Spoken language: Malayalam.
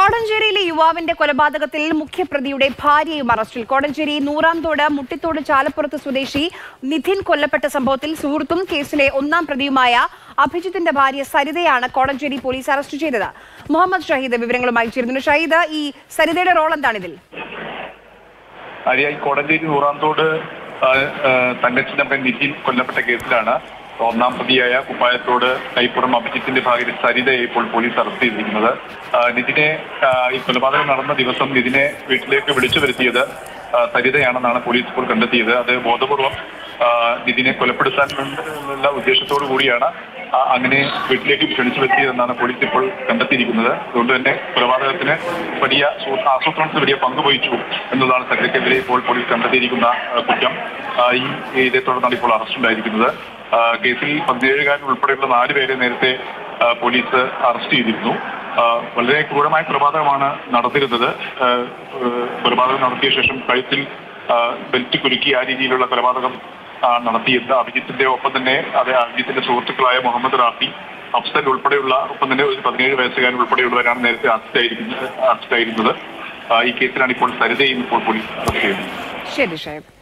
കോടഞ്ചേരിയിലെ യുവാവിന്റെ കൊലപാതകത്തിൽ മുഖ്യപ്രതിയുടെ ഭാര്യയും അറസ്റ്റിൽ കോടഞ്ചേരി നൂറാംതോട് മുട്ടിത്തോട് ചാലപ്പുറത്ത് സ്വദേശി നിധിൻ കൊല്ലപ്പെട്ട സംഭവത്തിൽ സുഹൃത്തും കേസിലെ ഒന്നാം പ്രതിയുമായ അഭിജിത്തിന്റെ ഭാര്യ സരിതയാണ് കോടഞ്ചേരി പോലീസ് അറസ്റ്റ് ചെയ്തത് മുഹമ്മദ് ഷഹീദ് വിവരങ്ങളുമായി ചേരുന്നു ഷഹീദ് ഈ സരിതയുടെ റോൾ എന്താണ് ഇതിൽ അരിയായി കോടഞ്ചേരി നൂറാന്തോട് ആ, ആ, തങ്കച്ചിനപ്പൻ നിതിൻ കൊല്ലപ്പെട്ട കേസിലാണ് ഒന്നാം പ്രതിയായ കുപ്പായത്തോട് കൈപ്പുറം അഭിജിത്തിന്റെ ഭാര്യ സരിതയെ ഇപ്പോൾ പോലീസ് അറസ്റ്റ് ചെയ്തിരിക്കുന്നത് ആ, നിതിനെ ആ, ഈ കൊലപാതകം നടന്ന ദിവസം നിതിനെ വീട്ടിലേക്ക് വിളിച്ചു വരുത്തിയത് ആ, സരിതയാണെന്നാണ് പോലീസ് ഇപ്പോൾ കണ്ടെത്തിയത് അത് ബോധപൂർവം ആ, നിതിനെ കൊലപ്പെടുത്താൻ ഉള്ള ഉദ്ദേശത്തോടു കൂടിയാണ് ആ, അങ്ങനെ വീട്ടിലേക്ക് ക്ഷണിച്ചു വരുത്തിയതെന്നാണ് പോലീസ് ഇപ്പോൾ കണ്ടെത്തിയിരിക്കുന്നത് അതുകൊണ്ട് തന്നെ കൊലപാതകത്തിന് വലിയ സൂ- ആസൂത്രണത്തിന് വലിയ പങ്ക് വഹിച്ചു എന്നതാണ് സരിതയ്ക്കെതിരെ ഇപ്പോൾ പോലീസ് കണ്ടെത്തിയിരിക്കുന്ന ആ, കുറ്റം ആ, ഈ ഇതേ തുടർന്നാണ് ഇപ്പോൾ അറസ്റ്റ് ഉണ്ടായിരിക്കുന്നത് ആ, കേസിൽ പതിനേഴുകാരൻ ഉൾപ്പെടെയുള്ള നാല് പേരെ നേരത്തെ ആ, പോലീസ് അറസ്റ്റ് ചെയ്തിരുന്നു ആ, വളരെ ക്രൂരമായ കൊലപാതകമാണ് നടന്നിരുന്നത് ആ, ഏഹ്, കൊലപാതകം നടത്തിയ ശേഷം കഴുത്തിൽ ആ, ബെൽറ്റ് കുലുക്കി ആ രീതിയിലുള്ള കൊലപാതകം ആ, നടത്തിയത് അഭിജിത്തിന്റെ ഒപ്പം തന്നെ അത് അഭിജിത്തിന്റെ സുഹൃത്തുക്കളായ മുഹമ്മദ് റാഫി അഫ്സൽ ഉൾപ്പെടെയുള്ള ഒപ്പം തന്നെ ഒരു പതിനേഴ് വയസ്സുകാരൻ ഉൾപ്പെടെയുള്ളവരാണ് നേരത്തെ അറസ്റ്റ് ആയിരിക്കുന്നത് അറസ്റ്റ് ആയിരുന്നത് ആ, ഈ കേസിലാണ് ഇപ്പോൾ സരിതയും ഇപ്പോൾ പോലീസ് അറസ്റ്റ് ചെയ്യുന്നത് ശരി ഷഹീദ്